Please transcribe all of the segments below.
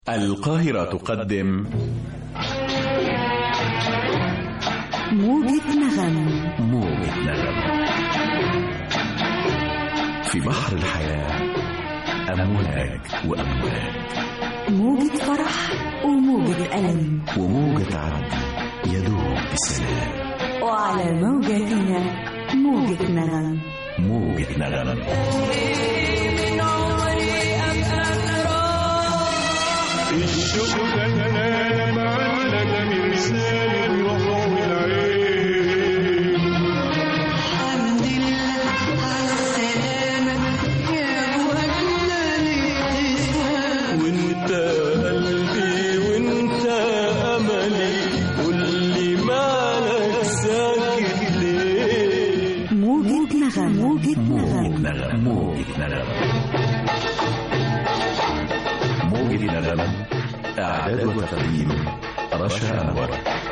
القاهرة تقدم موجة نغم موجة نغم في بحر الحياة أمواج وأمواج موجة فرح وموجة ألم وموجة عدل يدوب بسلام وعلى موجتنا موجة نغم موجة نغم الشوق كان معلق من سالم روح العين الحمد لله على السلامة يا وجناني وانت قلبي وانت املي قول لي مالك ساكت ليه موجة نغم موجة موجة نغم نغم موجة نغم موجة نغم إعداد وتقديم رشا أنور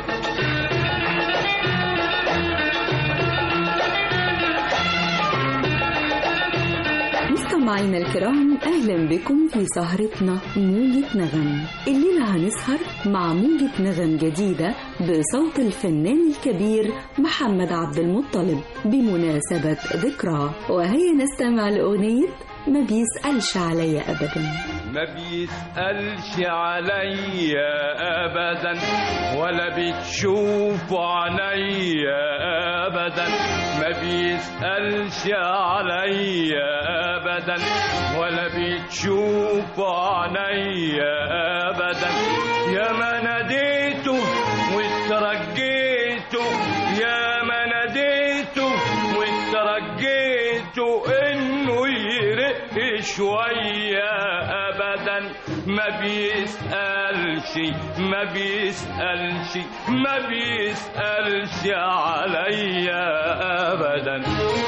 مستمعينا الكرام أهلا بكم في سهرتنا موجة نغم الليلة هنسهر مع موجة نغم جديدة بصوت الفنان الكبير محمد عبد المطلب بمناسبة ذكرى وهي نستمع لأغنية ما بيسألش عليا أبدا ما بيسألش عليا أبدا ولا بتشوف عليا أبدا ما بيسألش عليا أبدا ولا بتشوف عليا أبدا يا ما ناديته واترجيته يا ما ناديته واترجيته انه يرق شوية ابدا ما بيسألش ما بيسألش ما بيسألش عليا ابدا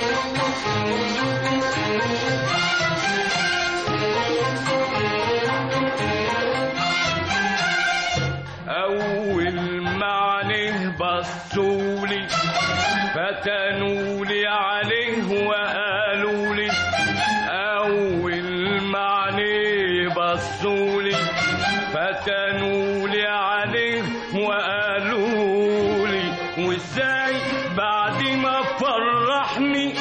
أول ما عليه بصولي فتنولي عليه وقالوا لي أول ما عليه بصولي فتنولي عليه وقالوا لي وازاي بعد ما فرحني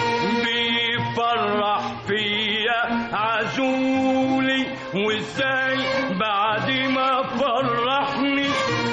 بيفرح فيا عزولي وازاي بعد ما فرحني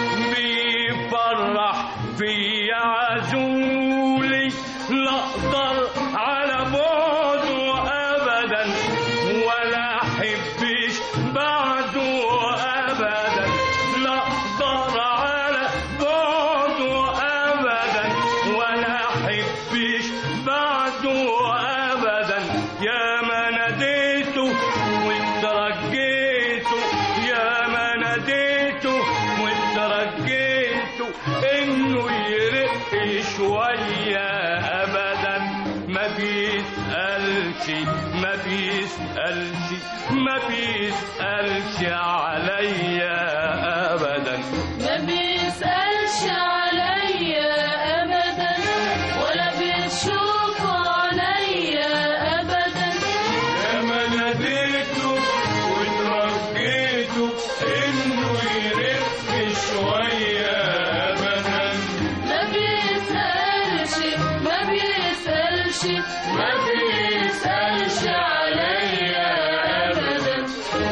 بيفرح فيا عزولي لا اقدر على بعده ابدا ولا احبش بعده ابدا لا اقدر على بعده ابدا ولا احبش بعده ابدا يا ما ناديته واترجيته يا ما ناديته واترجيته انه يرق شويه ابدا ما بيسالش ما بيسالش ما بيسالش عليا ابدا ما بيسألش عليا أبدا ولا بيشوف عليا أبدا يا ما ناديته وترجيته انه يرق شويه ابدا ما بيسألش ما بيسألش ما بيسألش عليا أبدا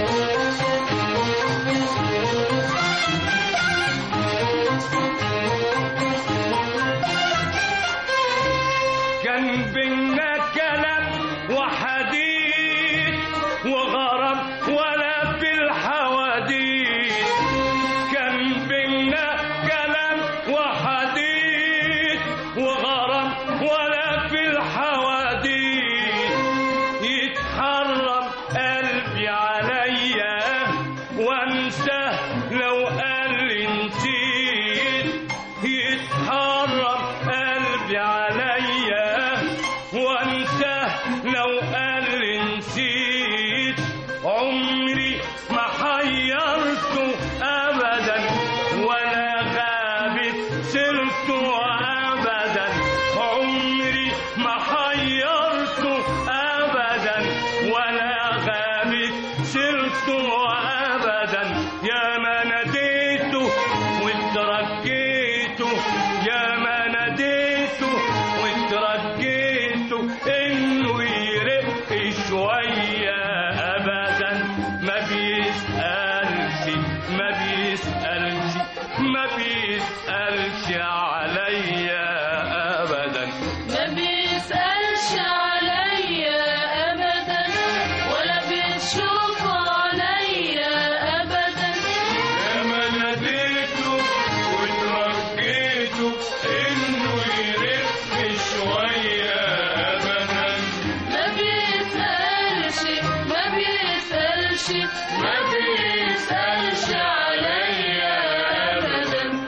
كان بينا كلام وحديث وغرام ولا في الحواديت كان بينا كلام وحديث وغرام ولا في الحواديت يتحرم قلبي عليا وانساه لو قال لي نسيت يتحرم قلبي عليا وانساه لو قال لي نسيت عمري ما حيرته ابدا ولا غابت سيرته ابدا عمري ما حيرته ابدا ولا غابت سيرته ابدا يا ما ناديته وتركيته يا ما ناديته وتركيته انه يرق شويه ابدا ما بيسالش ما بيسالش ما بيسالش عليا ابدا ما بيسألش عليا أبدا ولا بيشوف عليا أبدا يا ما ناديته وتركيته انه يرق شويه ابدا ما بيسألش ما بيسألش ما بيسألش عليا أبدا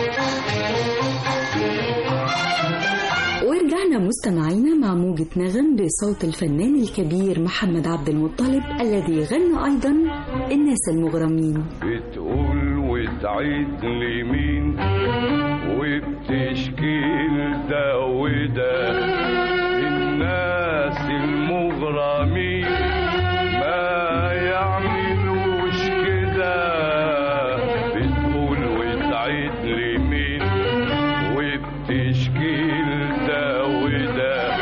ورجعنا مستمعينا مع موجة نغم بصوت الفنان الكبير محمد عبد المطلب الذي غنى أيضا الناس المغرمين بتقول وتعيد لمين وبتشكي ده وده الناس المغرمين ما يعملوش كده بتقول وتعيد لمين وبتشكي ده وده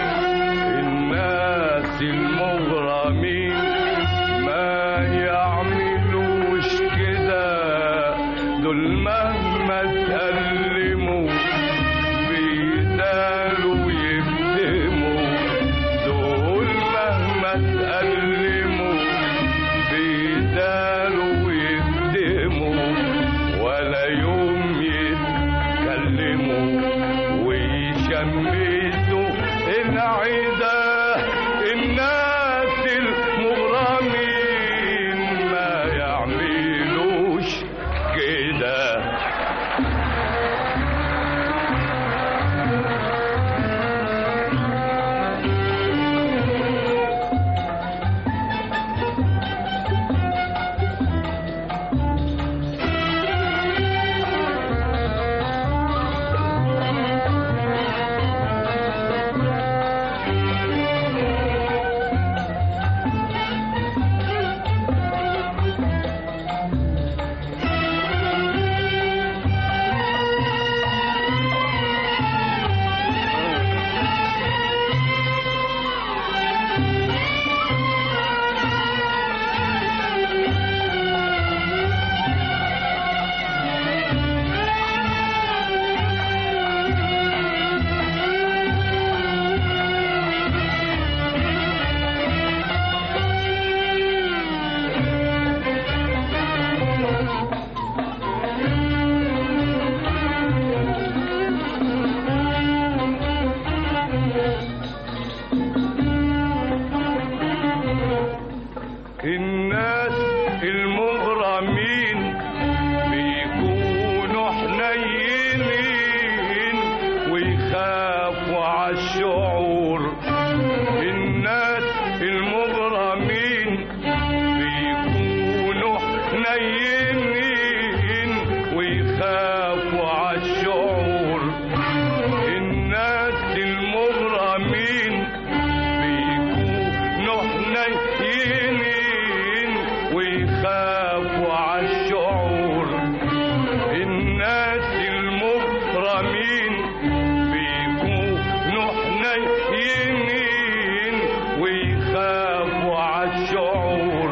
الناس المغرمين ما يعملوش كده دول مهما تألموا بيدالوا ويبتموا دول مهما تألموا بيدالوا ويبتموا ولا يوم يتكلموا ويشمسوا العدا الناس المغرمين ما يعملوش كده الناس المغرمين بيكونوا حنينين ويخافوا عالشعور الناس المغرمين بيكونوا حنينين ويخافوا عالشعور الناس المغرمين بيكونوا حنينين ويخافوا عالشعور الناس المغرمين بيكونوا حنينين ويخافوا عالشعور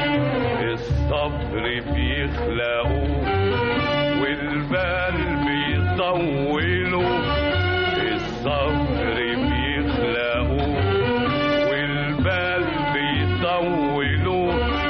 الصبر بيخلقوا والبال بيطولوا الصبر بيخلقوا والبال بيطولوا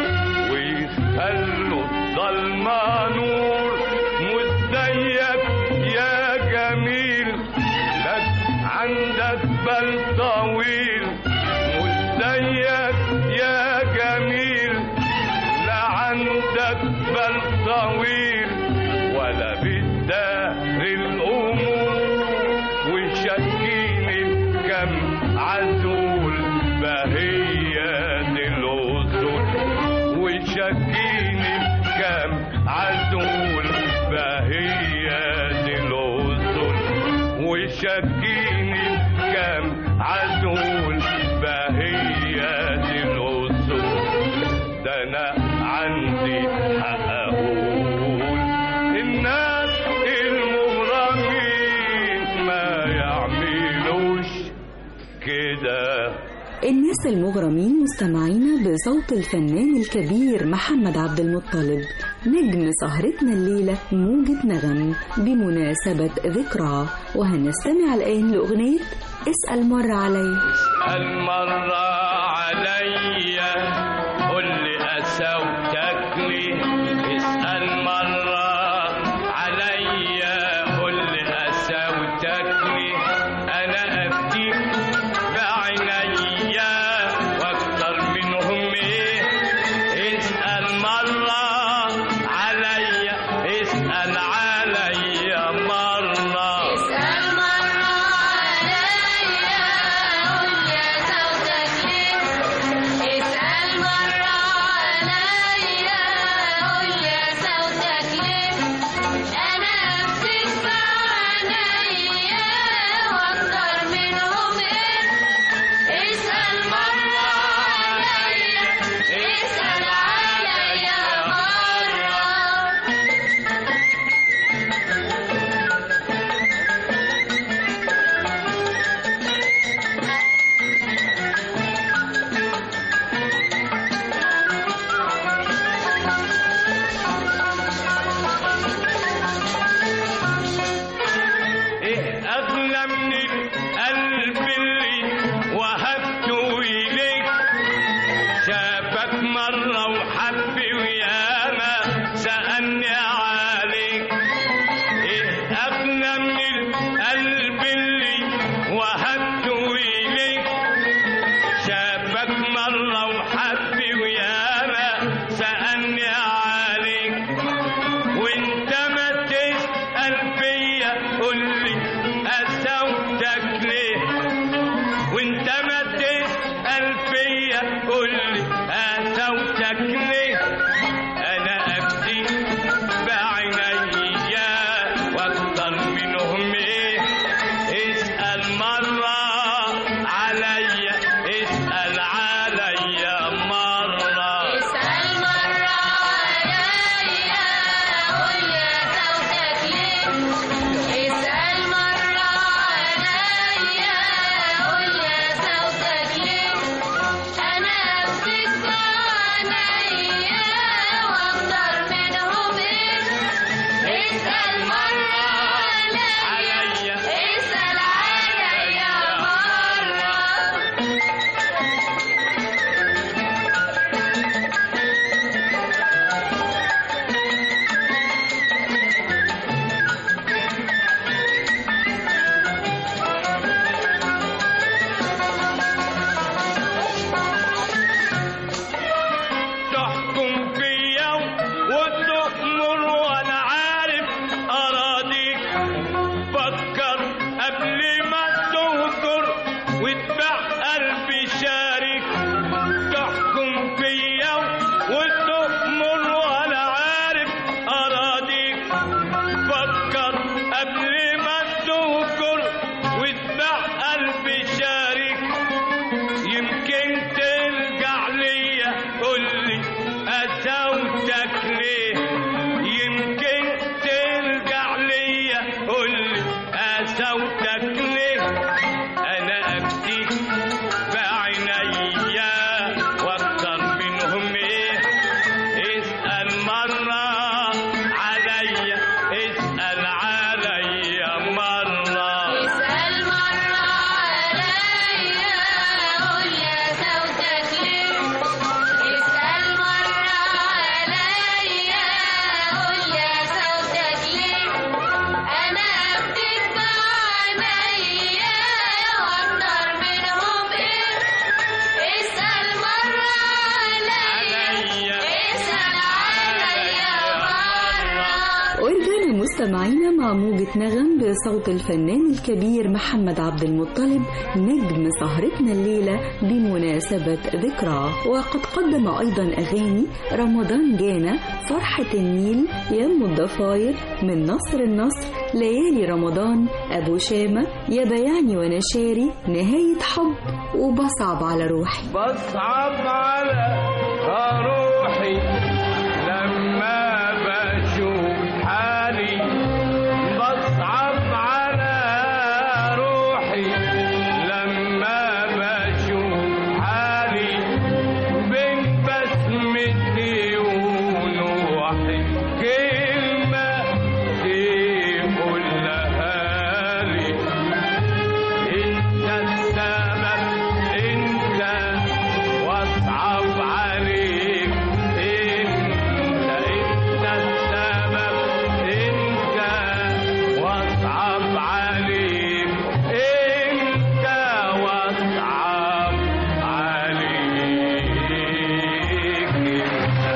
ويخلوا الضلمة نور مش زيك يا جميل لك عندك بال طويل مش زيك يا جميل لا عندك بال طويل ولا بالدهر الأمور وشكين الكم عزول بهي دي الأصول وشكين الكم عزول بهي دي الأصول وشكين الكم عزول بهي دي الأصول ده أنا عندي حق أقول لسه المغرمين مستمعين بصوت الفنان الكبير محمد عبد المطلب نجم سهرتنا الليلة موجة نغم بمناسبة ذكرى وهنستمع الآن لأغنية اسأل مرة علي المرة عليا قل لي أسوتك ليه اسأل مرة عليا قل لي أسوتك ليه أنا أفتيك بعينيا وأكتر منهم إيه اسأل مرة عليا اسأل عليا مرة اسأل مرة عليا قول يا زوجك ليه اسأل مرة عليا قول يا زوجك ليه أنا أفتك بعينيا وأكتر منهم إيه اسأل مرة عليا اسأل عليا مرة ايه اغلى من القلب اللي وهبته اليك شافك مرة وحب وياما سألني عليك ايه اغلى من القلب اللي وهبته اليك شافك مرة وحب وياما سألني عليك وانت ما تسأل فيا قول لي أسوتك ليه وانت ما تسأل فيا قول لي أسوتك ليه أنا أبدي بعينيا وأكتر منهم إيه اسأل مرة عليا اسأل عليا مرة اسأل مرة عليا قول يا زوجك ليه اسأل مرة عليا قول يا زوجك ليه أنا أفتك بعينيا وأكتر منهم إيه اسأل مرة عليا اسأل عليا مرة تحكم فيا وتأمر وانا عارف اراضيك فكر قبل ما تهجر وتبع قلبي شارك تحكم فيا وتأمر وانا عارف اراضيك فكر قبل ما تهجر وتبع قلبي شارك يمكن ترجع ليا قولي أسوتك ليه يمكن ترجع ليا قولي أسوتك ليه أنا أبدي بعينيا وأكتر منهم إيه اسأل مرة عليا اسأل عليا مرة اسأل مرة عليا قول يا زوجك ليه اسأل مرة عليا قول يا زوجك ليه أنا أفتك بعينيا وأكتر منهم إيه اسأل مرة عليا اسأل عليا مرة ورجعنا مستمعينا مع موجة نغم بصوت الفنان الكبير محمد عبد المطلب نجم سهرتنا الليلة بمناسبة ذكرى وقد قدم أيضا أغاني رمضان جانا فرحة النيل يم الضفاير من نصر النصر ليالي رمضان أبو شامة يا بيعني وأنا شاري نهاية حب وبصعب على روحي بصعب على روحي لما بشوف حالي بصعب على روحي لما بشوف حالي كلمة تقولها لي انت السبب انت واصعب عليك انت انت السبب انت واصعب عليك انت واصعب عليك انت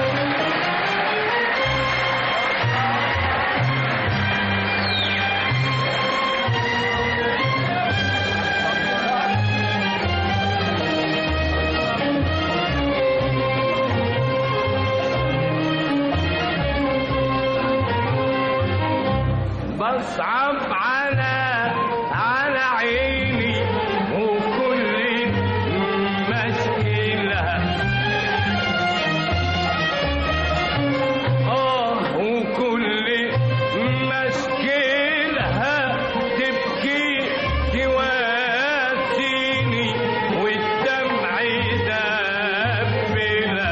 بصعب على على عيني وكل مشكلة آه وكل مشكلة تبكي تواسيني والدمع دبلة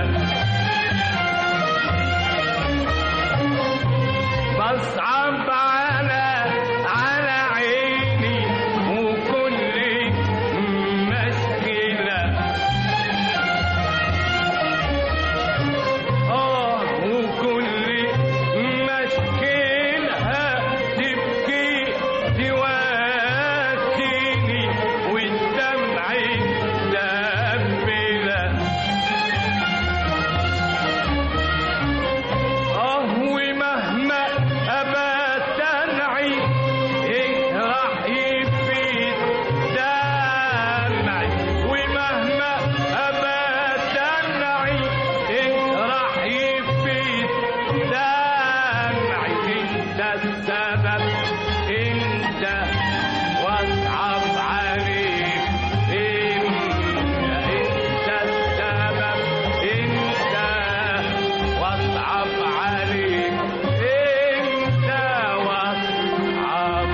بصعب على على عيني وكل مشكلة آه وكل مشكلة تبكي تواسيني والدمع دبلة آه ومهما أبات أنعي إيه راح يفيد دمعي ومهما أبات أنعي إيه راح يفيد دمعي أنت السبب أنت واصعب عليك أنت أنت السبب أنت واصعب عليك انت واصعب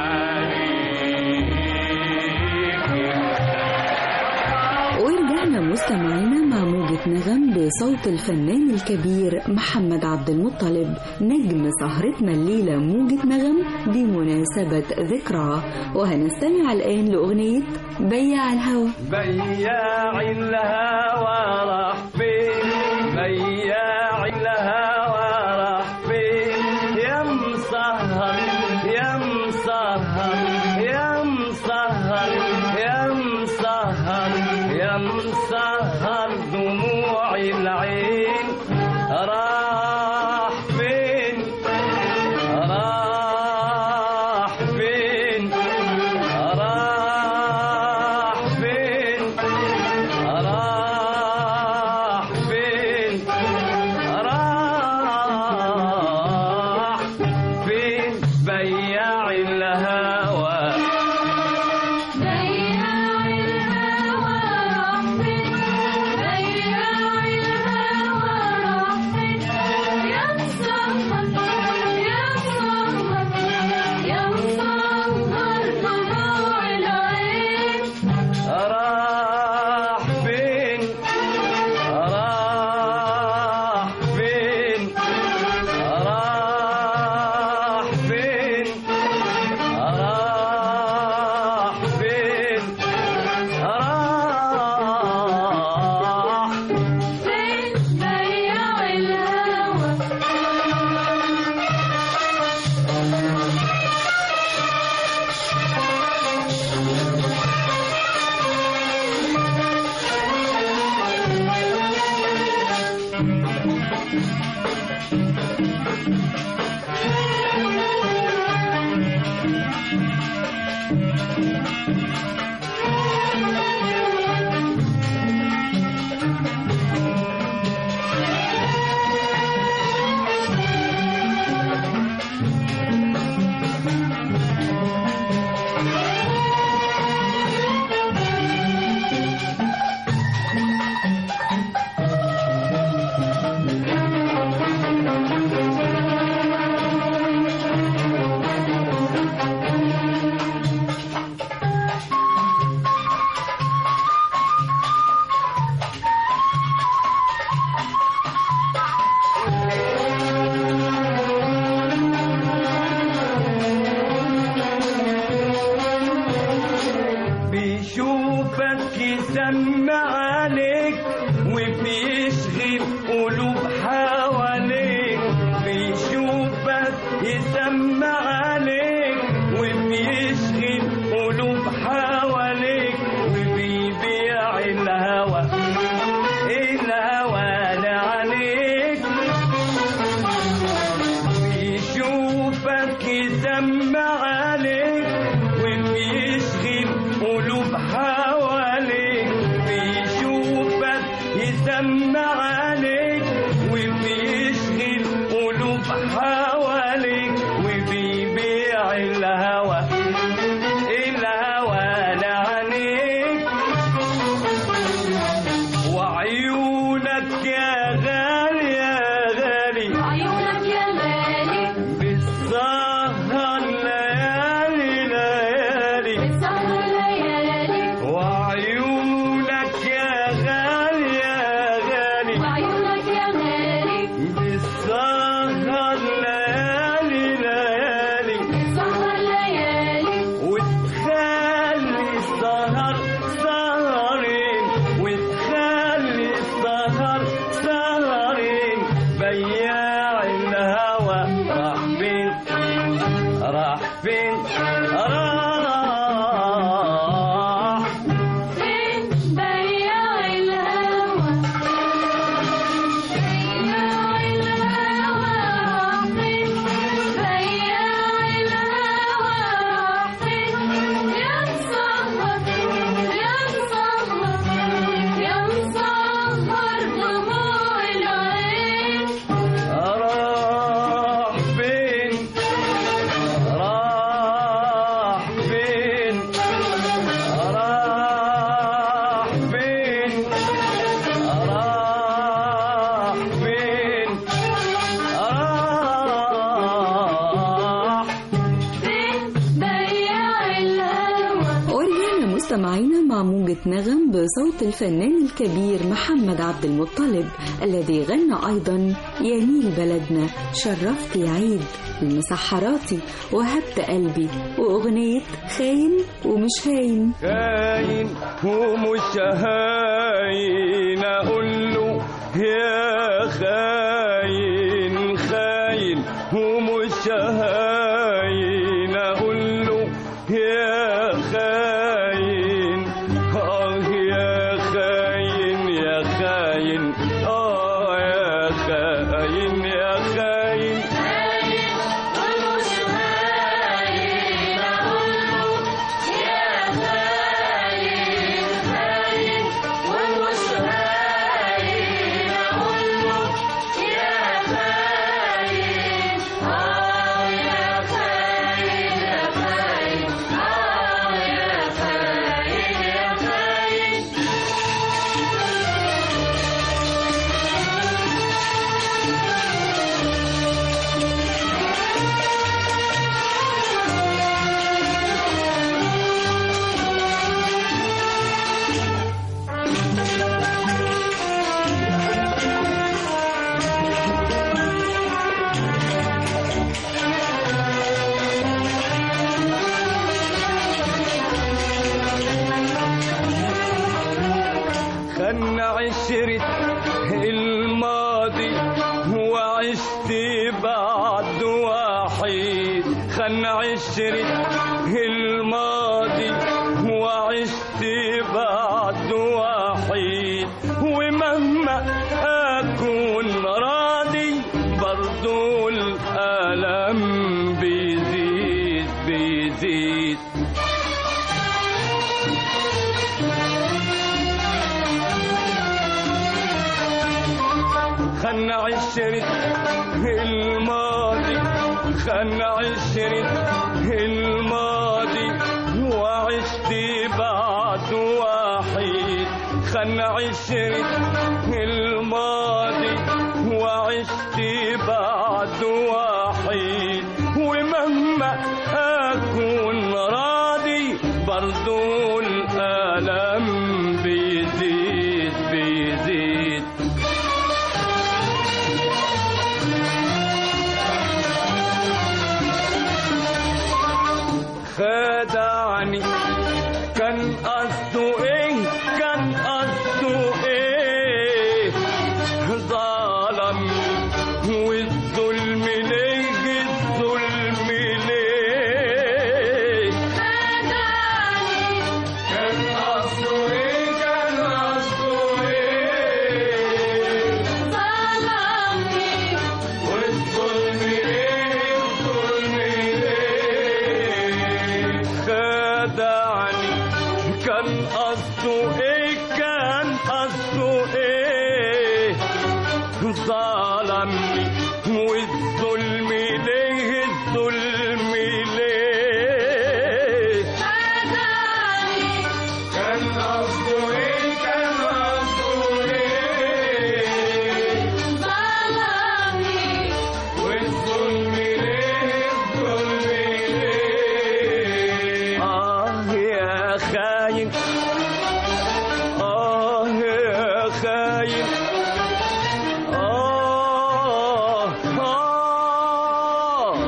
عليك ورجعنا مستمعينا مع موجة نغم بصوت الفنان الكبير محمد عبد المطلب نجم سهرتنا الليلة موجة نغم بمناسبة ذكرى وهنستمع الآن لأغنية بيع الهوى بياع الهوى راح فين بياع الهوى راح فين يا مسهر يا مسهر يا مسهر يا مسهر يا مسهر دموع العين راح فين راح فين راح فين راح فين راح فين بياع الهوى بياع الهوى راح فين بياع الهوى راح فين يا مسهر يا مسهر يا مسهر دموع العين راح فين راح فين راح فين راح فين راح فين بياع الهوى يسمع عليك وبيشغل قلوب حواليك بيشوفك يسمع عليك وبيشغل قلوب حواليك وبيبيع الهوى الهوى لعنيك وعيونك يا غالي يا غالي عيونك يا غالي بتسهر ليالي ليالي بتسهر ليالي وعيونك يا غالي يا غالي وعيونك يا غالي بتسهر ليالي ليالي بتسهر ليالي وتخلي السهر سهرين وتخلي السهر سهرين بياع الهوى راح فين راح فين راح فين بياع الهوى بياع الهوى راح فين بياع الهوى راح فين يا مسهر يا مسهر يا مسهر دموع العين راح فين راح فين راح فين راح فين راح فين بياع الهوى ورجعنا مستمعينا مع موجة نغم بصوت الفنان الكبير محمد عبد المطلب الذي غنى أيضا يا نيل بلدنا شرفت يا عيد المسحراتي وهبت قلبي وأغنية خاين ومش هاين خاين ومش هاين اقول له يا خاين خاين ومش هاين اقول له يا خاين اه يا خاين يا خاين اه يا خاين يا خاين ومش هاين أقوله يا خاين خاين ومش هاين أقوله يا خاين آه يا خاين يا خاين آه يا خاين يا خاين خدنا عشرة الماضي وعشت بعد وحيد خدنا عشرة الماضي وعشت بعد وحيد ومهما أكون راضي برضو الألم بيزيد بيزيد خلنا عشرة الماضي خلنا عشرة الماضي وعشت بعد وحيد خلنا عشرة الماضي وعشت بعد وحيد ومهما أكون راضي برضو الألم بيزيد بيزيد خدعني كان قصده ايه كان قصده ايه ظلم والظلم ليه الظلم ليه كان قصده قصده ايه كان قصده ايه ظلمني والظلم ليه الظلم ليه كان قصده ايه كان قصده ايه والظلم ليه الظلم ليه آه يا خاين آه يا خاين آه آه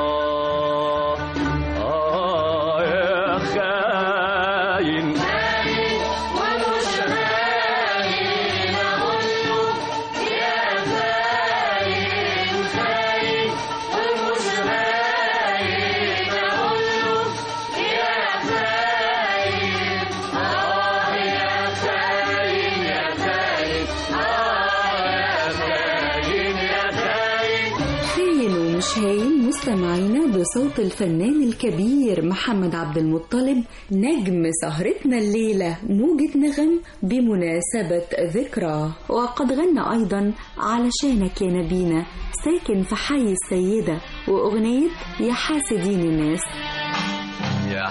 آه يا خاين ومش خاين أقول له يا خاين خاين ومش خاين أقول له يا خاين آه يا خاين يا خاين آه يا خاين يا خاين خاين ومش هاين مستمعينا بصوت الفنان الكبير محمد عبد المطلب نجم سهرتنا الليلة موجة نغم بمناسبة ذكرى وقد غنى أيضا علشانك يا نبينا ساكن في حي السيدة وأغنية يا حاسدين الناس يا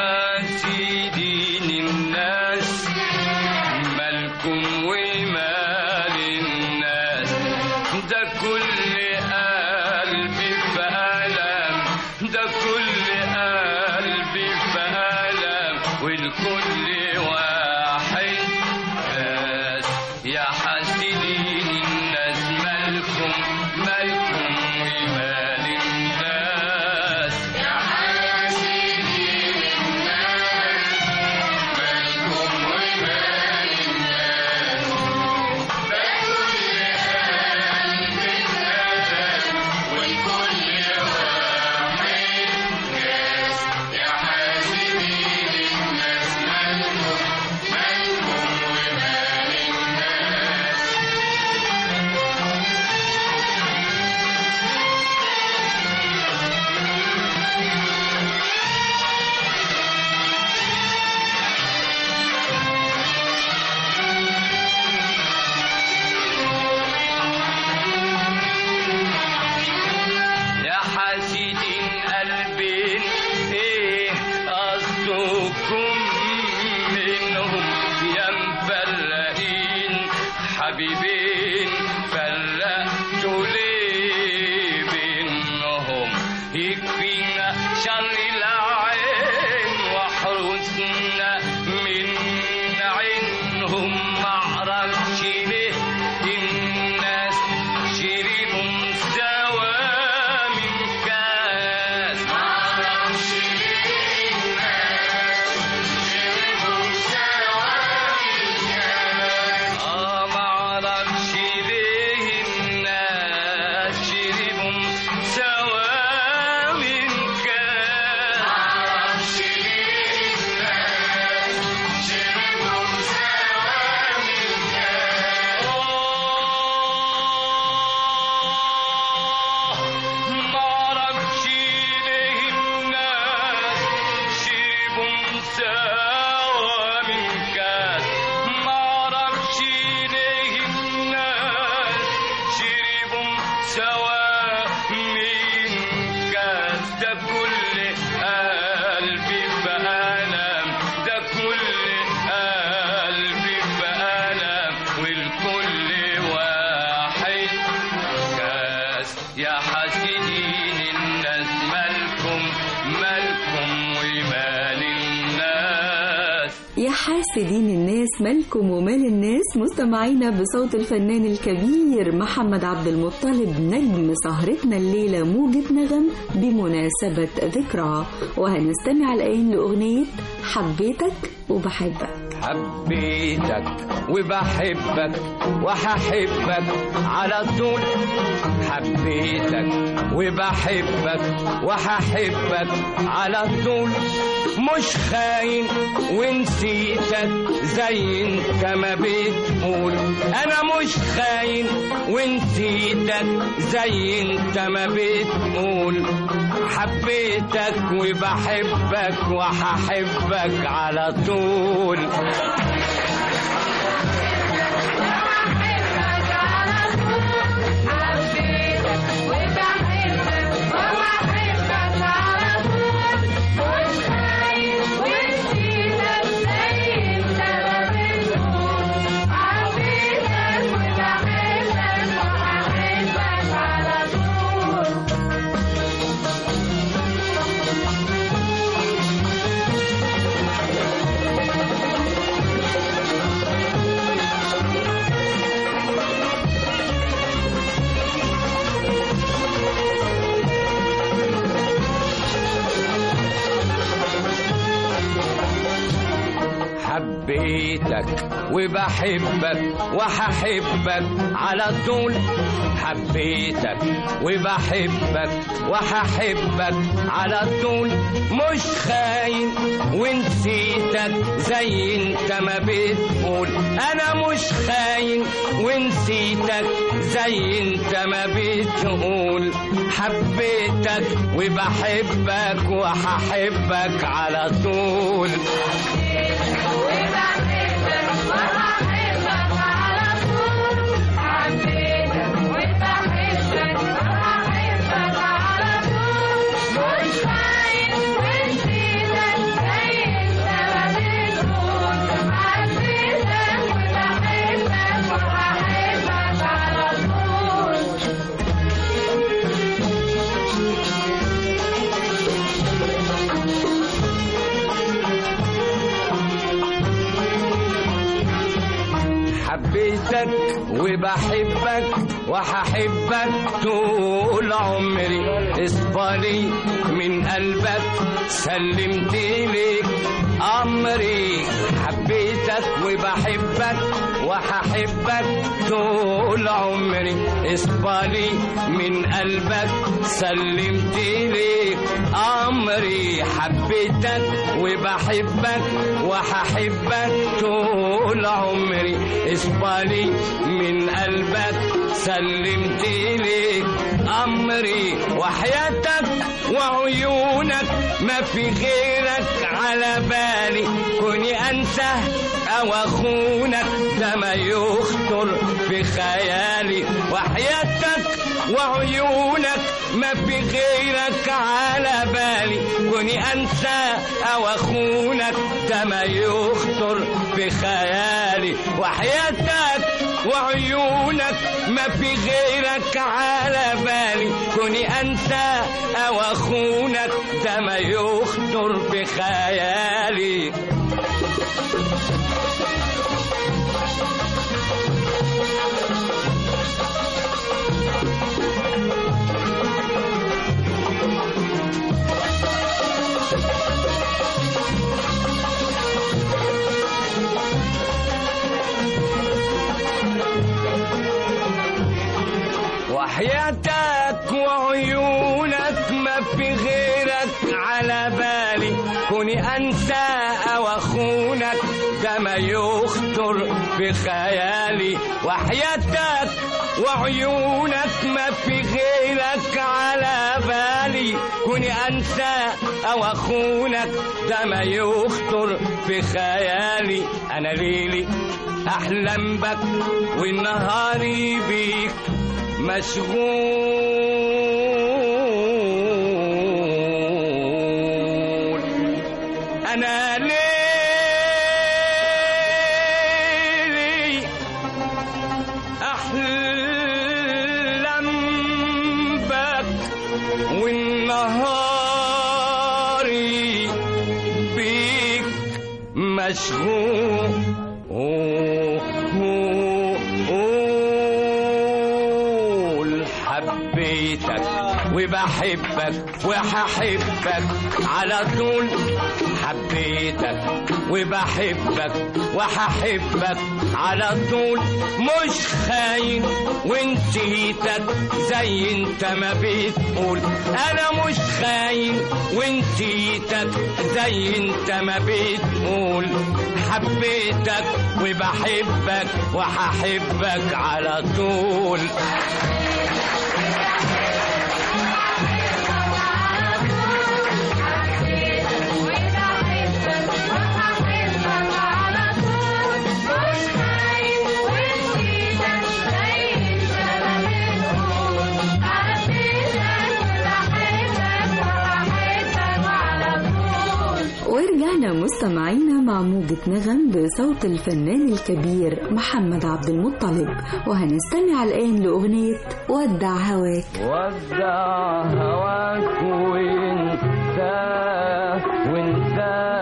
حاسدين الناس مالكم ومال الناس ده كل قلبي في ألم ده كل قلبي في ألم والكل واحد بس يا حاسدين الناس مالكم مالكم ومال الناس يا حاسدين الناس مالكم ومال الناس ده كل قلب الناس والكل واحد ناس يا حاسدين الناس مالكم مالكم ومال الناس يا حاسدين قلبين ايه قصدكم منهم يا مفرقين حبيبين فرقتوا ليه بينهم يكفينا شر العين وحرسنا من عينهم معرفش ليه الناس شربوا سوا من كاس معرفش ليه الناس شربوا سوا من كاس اه معرفش ليه الناس شربوا سوا من كاس معرفش ليه الناس شربوا سوا من معرفش ليه الناس شربوا سوا من كاس معرفش ليه الناس شربوا سوا من كاس ده كل قلبي بألم ده كل قلبي بألم والكل واحد كاس يا حاسدين الناس مالكم مالكم ومال الناس يا حاسدين الناس مالكم ومال الناس مستمعينا بصوت الفنان الكبير محمد عبد المطلب نجم سهرتنا الليلة موجة نغم بمناسبة ذكرى وهنستمع الآن لأغنية حبيتك وبحبك حبيتك وبحبك وهحبك على طول حبيتك وبحبك وهحبك على طول مش خاين ونسيتك زي انت ما بتقول انا مش خاين ونسيتك زي انت ما بتقول حبيتك وبحبك وهحبك على طول حبيتك وبحبك وهحبك على طول حبيتك وبحبك وهحبك على طول مش خاين ونسيتك زي انت ما بتقول انا مش خاين ونسيتك زي انت ما بتقول حبيتك وبحبك وهحبك على طول حبيتك وبحبك وهحبك طول عمري اصبري من قلبك سلمت ليك امري حبيتك وبحبك وهحبك طول عمري اصبري من قلبك سلمت ليك امري حبيتك وبحبك وهحبك طول عمري اصبري من قلبك سلمت ليك امري وحياتك وعيونك ما في غيرك على بالي كوني انسى او اخونك ده ما يخطر في خيالي وحياتك وعيونك ما في غيرك على بالي كوني انسى او اخونك ده ما يخطر في خيالي وحياتك وعيونك ما في غيرك على بالي كوني انسى او اخونك ده ما يخطر في خيالي وحياتك وعيونك ما في غيرك على بالي كوني انسى او اخونك ده ما يخطر في خيالي وحياتك وعيونك ما في غيرك على بالي كوني انسى او اخونك ده ما يخطر في خيالي انا ليلي احلم بك والنهاري بيك مشغول انا ليلي احلم بك والنهاري بيك مشغول حبيتك وبحبك وهحبك على طول حبيتك وبحبك وهحبك على طول مش خاين ونسيتك زي انت ما بتقول انا مش خاين ونسيتك زي انت ما بتقول حبيتك وبحبك وهحبك على طول ورجعنا مستمعينا مع موجة نغم بصوت الفنان الكبير محمد عبد المطلب وهنستمع الآن لأغنية ودع هواك ودع هواك وانت وانت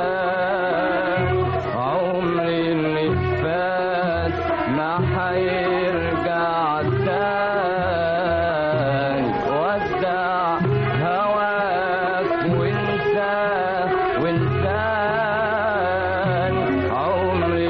عمري اللي فات ما هيرجع تاني ودع هواك وانت وانت عمري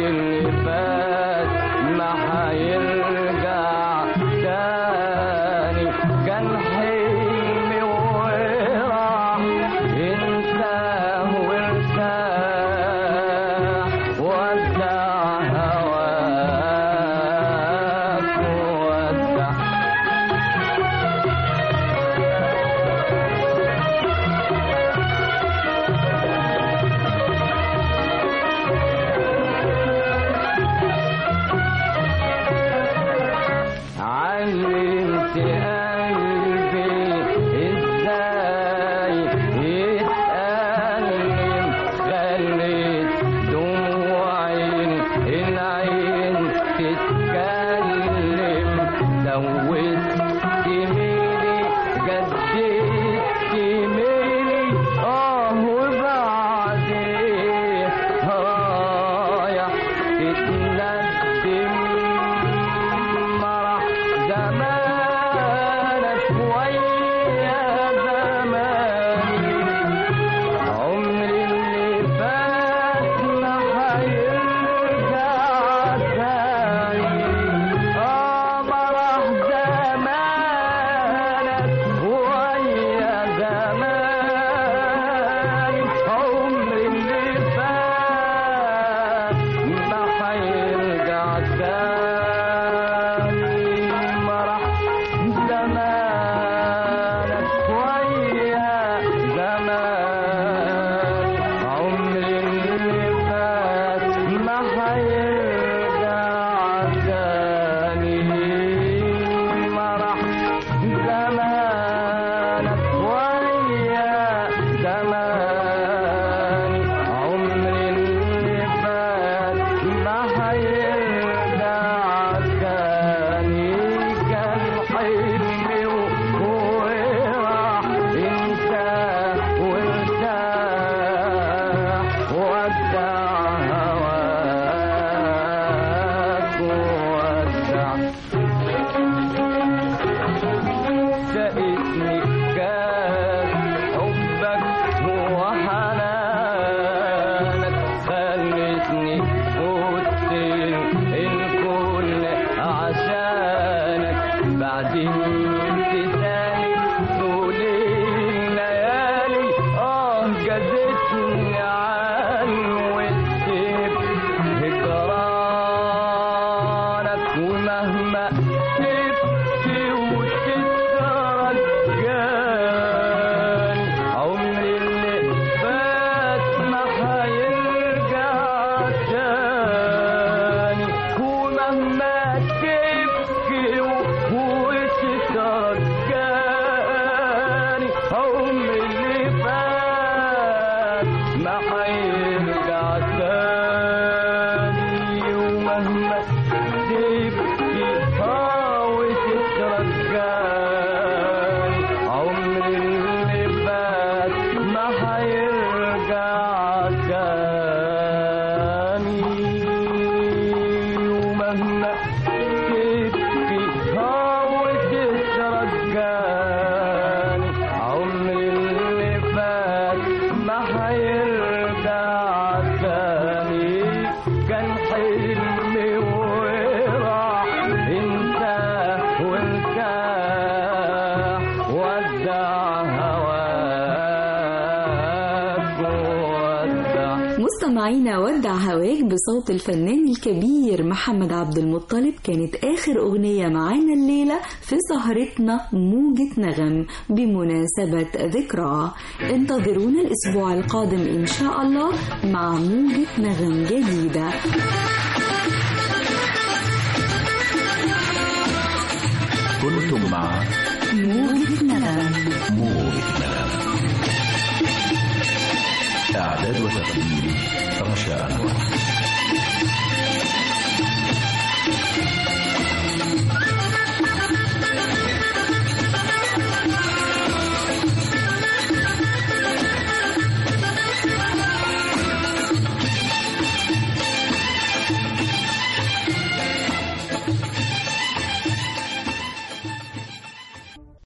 مستمعينا ودع هواك بصوت الفنان الكبير محمد عبد المطلب كانت آخر أغنية معانا الليلة في سهرتنا موجة نغم بمناسبة ذكرى انتظرونا الأسبوع القادم إن شاء الله مع موجة نغم جديدة كنتم مع موجة نغم موجة نغم إعداد وتقديم رشا أنور